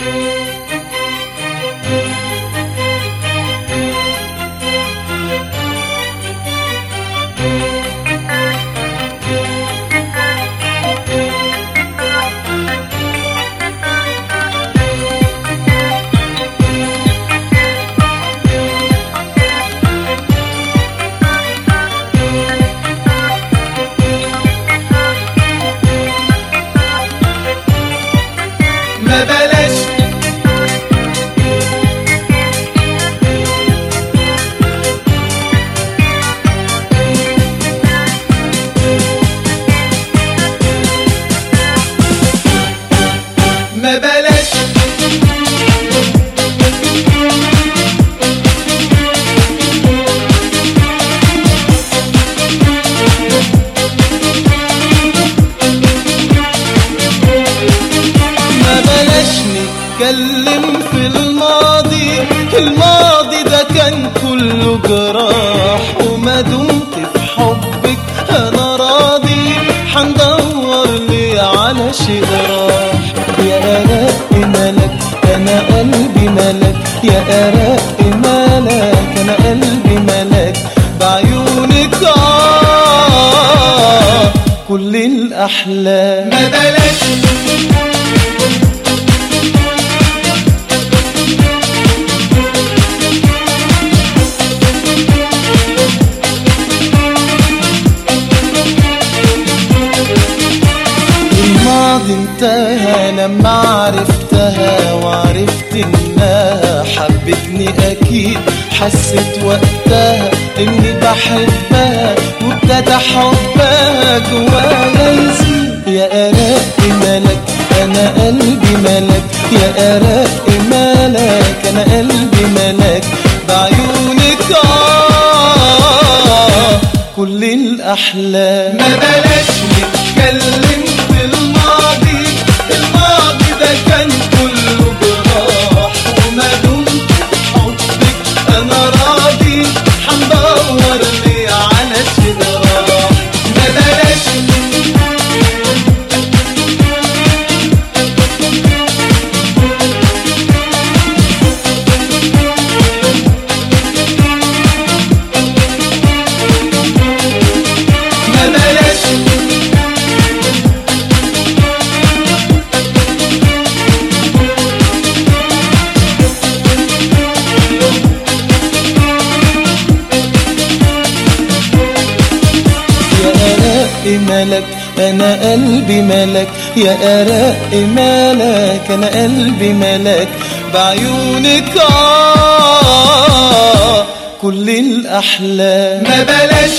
ما بلاش ما بلاش ما بلاش نتكلم في الماضي الماضي ده كان كله جراح وما دمت في حبك انا راضي حندور لي على شيء راح يا اراء ملك انا قلبي ملك يا اراء ملك انا قلبي ملك بعيونك آه كل الاحلام ما بلاش الماضي انتهى لما عرفتها وعرفت انها حبتني اكيد حسيت وقتها اني بحبها وابتدى حبها جوايا يزيد يا اراء ملك انا قلبي ملك يا اراء ملك انا قلبي ملك بعيونك آه كل الاحلام ما بلاش نتكلم في الماضي الماضي ده كان كله جراح وما دمت في حبك انا راضي حندور لي على شيء راح ما بلاش ما بلاش يا آراء ملك أنا قلبي ملك يا آراء ملك أنا قلبي ملك بعيونك آه كل الأحلام ما بلاش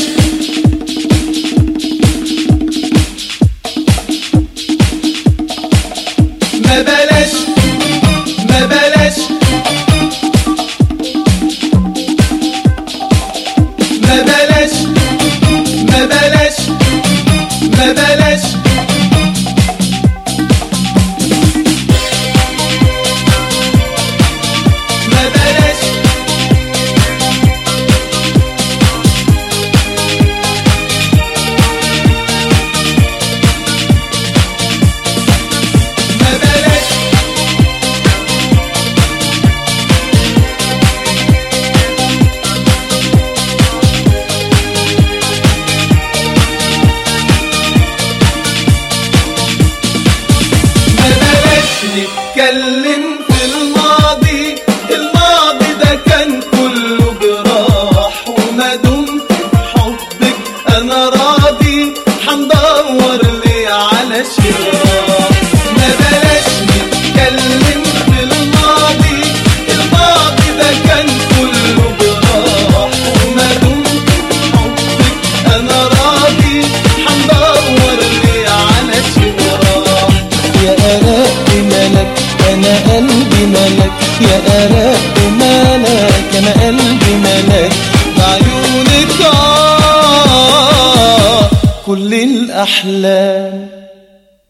ما بلاش ما بلاش ما بلاش ما بلاش ما بلاش ما بلاش ما بلاش ما بلاش نتكلم في الماضي الماضي ده كان كله جراح وما دمت في حبك انا راضي حندور لي على شيء راح ما بلاش نتكلم في الماضي الماضي ده كان كله جراح وما دمت في حبك انا راضي حندور لي على شيء راح يا آراء ملك أنا قلبي ملك يا آراء ملك أنا قلبي ملك بعيونك آه كل الأحلام